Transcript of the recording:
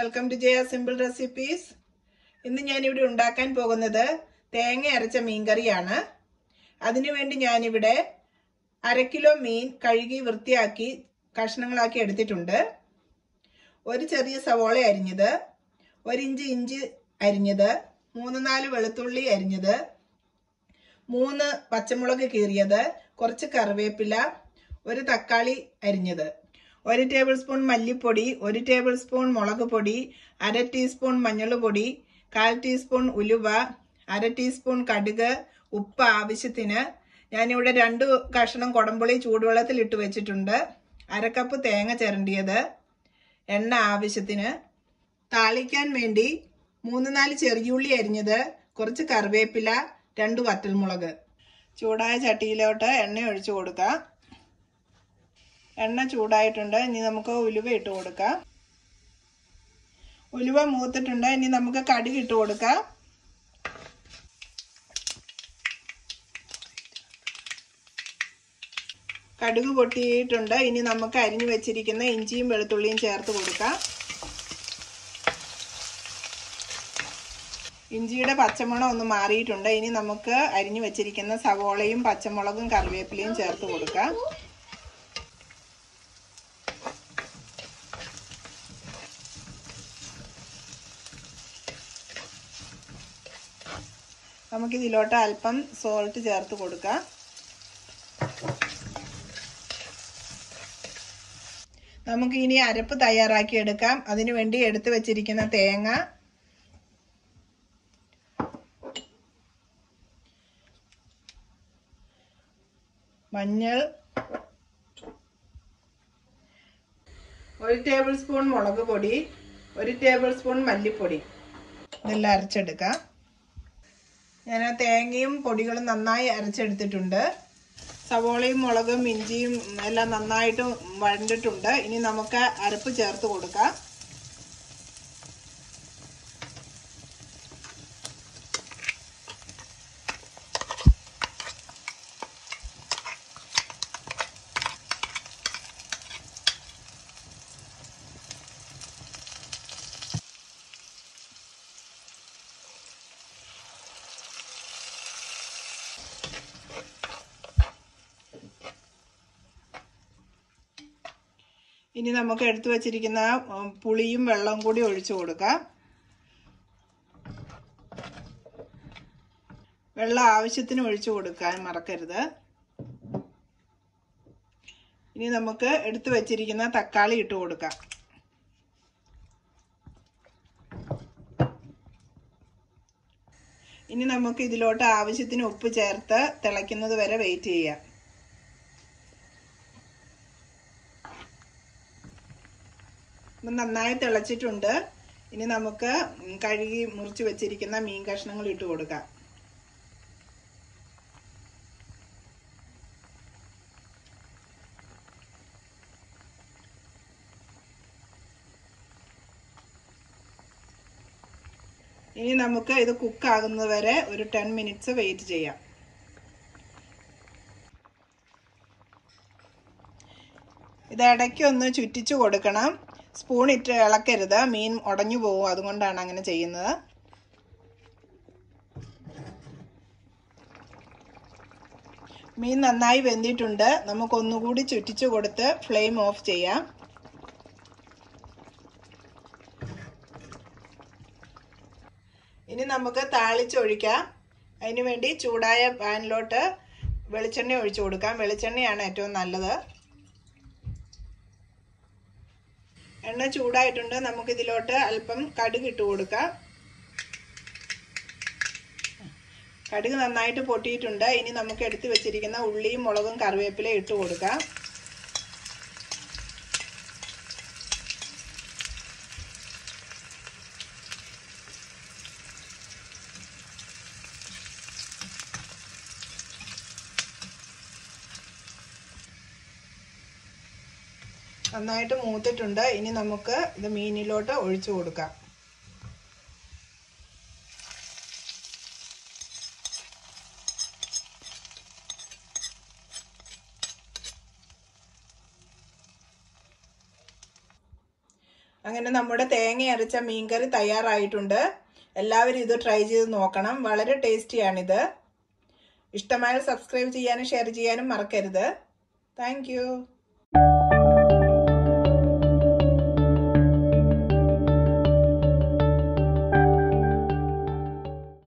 welcome to Jaya simple recipes ഇന്ന് ഞാനിവിടെ ഉണ്ടാക്കാൻ പോകുന്നത് തേങ്ങ അരച്ച മീൻകറിയാണ് അതിനുവേണ്ടി ഞാനിവിടെ അര കിലോ മീൻ കഴുകി വൃത്തിയാക്കി കഷ്ണങ്ങളാക്കി എടുത്തിട്ടുണ്ട് ഒരു ചെറിയ സവോള അരിഞ്ഞത് ഒരു ഇഞ്ച് ഇഞ്ചി അരിഞ്ഞത് മൂന്ന് നാല് വെളുത്തുള്ളി അരിഞ്ഞത് മൂന്ന് പച്ചമുളക് കീറിയത് കുറച്ച് കറിവേപ്പില ഒരു തക്കാളി അരിഞ്ഞത് ഒരു ടേബിൾ സ്പൂൺ മല്ലിപ്പൊടി ഒരു ടേബിൾ സ്പൂൺ മുളക് പൊടി അര ടീസ്പൂൺ മഞ്ഞൾപ്പൊടി കാൽ ടീസ്പൂൺ ഉലുവ അര ടീസ്പൂൺ കടുക് ഉപ്പ് ആവശ്യത്തിന് ഞാനിവിടെ രണ്ട് കഷ്ണം കുടംപുളി ചൂടുവെള്ളത്തിൽ ഇട്ട് വെച്ചിട്ടുണ്ട് അര കപ്പ് തേങ്ങ ചിരണ്ടിയത് എണ്ണ ആവശ്യത്തിന് താളിക്കാൻ വേണ്ടി മൂന്ന് നാല് ചെറിയുള്ളി അരിഞ്ഞത് കുറച്ച് കറിവേപ്പില രണ്ട് വറ്റൽമുളക് ചൂടായ ചട്ടിയിലോട്ട് എണ്ണ ഒഴിച്ചു കൊടുക്കാം എണ്ണ ചൂടായിട്ടുണ്ട് ഇനി നമുക്ക് ഉലുവ ഇട്ട് കൊടുക്കാം ഉലുവ മൂത്തിട്ടുണ്ട് ഇനി നമുക്ക് കടുക് ഇട്ട് കൊടുക്കാം കടുക് പൊട്ടിയിട്ടുണ്ട് ഇനി നമുക്ക് അരിഞ്ഞു വെച്ചിരിക്കുന്ന ഇഞ്ചിയും വെളുത്തുള്ളിയും ചേർത്ത് കൊടുക്കാം ഇഞ്ചിയുടെ പച്ചമണം ഒന്ന് മാറിയിട്ടുണ്ട് ഇനി നമുക്ക് അരിഞ്ഞു വെച്ചിരിക്കുന്ന സവോളയും പച്ചമുളകും കറിവേപ്പിലയും ചേർത്ത് കൊടുക്കാം നമുക്കിതിലോട്ട് അല്പം സോൾട്ട് ചേർത്ത് കൊടുക്കാം നമുക്ക് ഇനി അരപ്പ് തയ്യാറാക്കി എടുക്കാം അതിനുവേണ്ടി എടുത്തു വെച്ചിരിക്കുന്ന തേങ്ങ മഞ്ഞൾ ഒരു ടേബിൾ സ്പൂൺ മുളക് പൊടി ഒരു ടേബിൾ സ്പൂൺ മല്ലിപ്പൊടി ഇതെല്ലാം അരച്ചെടുക്കാം ഞാൻ ആ തേങ്ങയും പൊടികളും നന്നായി അരച്ചെടുത്തിട്ടുണ്ട് സവോളയും മുളകും ഇഞ്ചിയും എല്ലാം നന്നായിട്ട് വഴണ്ടിട്ടുണ്ട് ഇനി നമുക്ക് അരപ്പ് ചേർത്ത് കൊടുക്കാം ഇനി നമുക്ക് എടുത്തു വച്ചിരിക്കുന്ന പുളിയും വെള്ളവും കൂടി ഒഴിച്ചു കൊടുക്കാം വെള്ളം ആവശ്യത്തിന് ഒഴിച്ചു കൊടുക്കാൻ മറക്കരുത് ഇനി നമുക്ക് എടുത്തു വച്ചിരിക്കുന്ന തക്കാളി ഇട്ട് കൊടുക്കാം ഇനി നമുക്ക് ഇതിലോട്ട് ആവശ്യത്തിന് ഉപ്പ് ചേർത്ത് തിളയ്ക്കുന്നത് വരെ വെയിറ്റ് ചെയ്യാം നന്നായി തിളച്ചിട്ടുണ്ട് ഇനി നമുക്ക് കഴുകി മുറിച്ച് വെച്ചിരിക്കുന്ന മീൻ കഷ്ണങ്ങൾ ഇട്ട് കൊടുക്കാം ഇനി നമുക്ക് ഇത് കുക്ക് ആകുന്നത് വരെ ഒരു ടെൻ മിനിറ്റ്സ് വെയിറ്റ് ചെയ്യാം ഇത് ഇടയ്ക്ക് ഒന്ന് ചുറ്റിച്ചു കൊടുക്കണം സ്പൂൺ ഇട്ട് ഇളക്കരുത് മീൻ ഉടഞ്ഞു പോകും അതുകൊണ്ടാണ് അങ്ങനെ ചെയ്യുന്നത് മീൻ നന്നായി വെന്തിട്ടുണ്ട് നമുക്കൊന്നുകൂടി ചുറ്റിച്ചു കൊടുത്ത് ഫ്ലെയിം ഓഫ് ചെയ്യാം ഇനി നമുക്ക് താളിച്ചൊഴിക്കാം അതിനു വേണ്ടി ചൂടായ പാനിലോട്ട് വെളിച്ചെണ്ണ ഒഴിച്ചു കൊടുക്കാം വെളിച്ചെണ്ണയാണ് ഏറ്റവും നല്ലത് എണ്ണ ചൂടായിട്ടുണ്ട് നമുക്കിതിലോട്ട് അല്പം കടുക് ഇട്ട് കൊടുക്കാം കടുക് നന്നായിട്ട് പൊട്ടിയിട്ടുണ്ട് ഇനി നമുക്ക് എടുത്തു വെച്ചിരിക്കുന്ന ഉള്ളിയും മുളകും കറിവേപ്പിലയും ഇട്ട് കൊടുക്കാം നന്നായിട്ട് മൂത്തിട്ടുണ്ട് ഇനി നമുക്ക് ഇത് മീനിലോട്ട് ഒഴിച്ചു കൊടുക്കാം അങ്ങനെ നമ്മുടെ തേങ്ങ അരച്ച മീൻകറി തയ്യാറായിട്ടുണ്ട് എല്ലാവരും ഇത് ട്രൈ ചെയ്ത് നോക്കണം വളരെ ടേസ്റ്റിയാണിത് ഇഷ്ടമായാൽ സബ്സ്ക്രൈബ് ചെയ്യാനും ഷെയർ ചെയ്യാനും മറക്കരുത് താങ്ക്